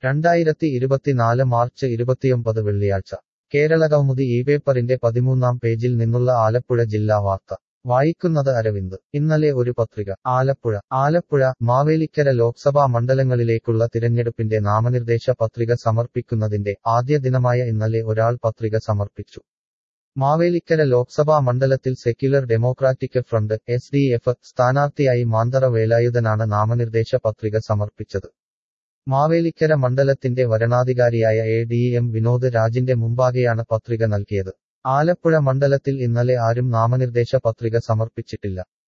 രണ്ടായിരത്തി ഇരുപത്തിനാല് മാർച്ച് ഇരുപത്തിയൊമ്പത് വെള്ളിയാഴ്ച കേരളകൗമുദി ഈ പേപ്പറിന്റെ പതിമൂന്നാം പേജിൽ നിന്നുള്ള ആലപ്പുഴ ജില്ലാ വാർത്ത വായിക്കുന്നത് അരവിന്ദ് ഇന്നലെ ഒരു പത്രിക ആലപ്പുഴ ആലപ്പുഴ മാവേലിക്കര ലോക്സഭാ മണ്ഡലങ്ങളിലേക്കുള്ള തിരഞ്ഞെടുപ്പിന്റെ നാമനിർദ്ദേശ പത്രിക സമർപ്പിക്കുന്നതിന്റെ ആദ്യ ദിനമായ ഇന്നലെ ഒരാൾ പത്രിക സമർപ്പിച്ചു മാവേലിക്കര ലോക്സഭാ മണ്ഡലത്തിൽ secular democratic front S D F സ്ഥാനാർത്ഥിയായി മാന്തറ വേലായുധനാണ് നാമനിർദ്ദേശ പത്രിക സമർപ്പിച്ചത് മാവേലിക്കര മണ്ഡലത്തിന്റെ വരണാധികാരിയായ എ ഡി എം വിനോദ് രാജിന്റെ മുമ്പാകെയാണ് പത്രിക നൽകിയത് ആലപ്പുഴ മണ്ഡലത്തിൽ ഇന്നലെ ആരും നാമനിർദ്ദേശ പത്രിക സമർപ്പിച്ചിട്ടില്ല